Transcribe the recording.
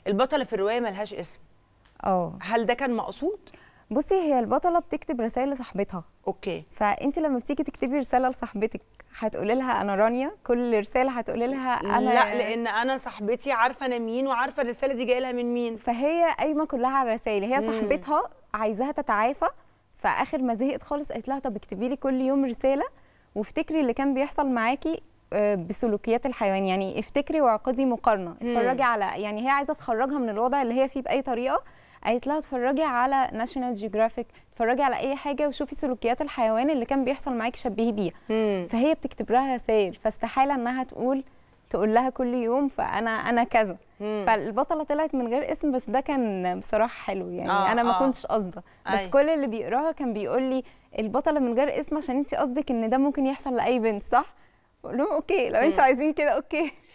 البطله في الروايه ملهاش اسم اه هل ده كان مقصود بصي هي البطله بتكتب رسائل لصاحبتها اوكي فانت لما بتيجي تكتبي رساله لصاحبتك هتقولي لها انا رانيا كل رساله هتقولي لها انا لا لان انا صاحبتي عارفه انا مين وعارفه الرساله دي جايه لها من مين فهي قايمه كلها على الرسائل هي مم. صاحبتها عايزاها تتعافى فاخر ما زهقت خالص قالت لها طب اكتبي لي كل يوم رساله وافتكري اللي كان بيحصل معاكي آه، بسلوكيات الحيوان يعني افتكري واعقدي مقارنه اتفرجي على يعني هي عايزه تخرجها من الوضع اللي هي فيه باي طريقه قالت لها اتفرجي على ناشونال جيوغرافيك اتفرجي على اي حاجه وشوفي سلوكيات الحيوان اللي كان بيحصل معاكي شبهيه بيها مم. فهي بتكتب لها رسائل فاستحاله انها تقول تقول لها كل يوم فانا انا كذا مم. فالبطله طلعت من غير اسم بس ده كان بصراحه حلو يعني آه، آه انا ما آه. كنتش قاصده بس أيوة. كل اللي بيقراها كان بيقول لي البطله من غير اسم عشان انت قصدك ان ده ممكن يحصل لاي بنت صح بقول لهم اوكي لو انتوا عايزين كده اوكي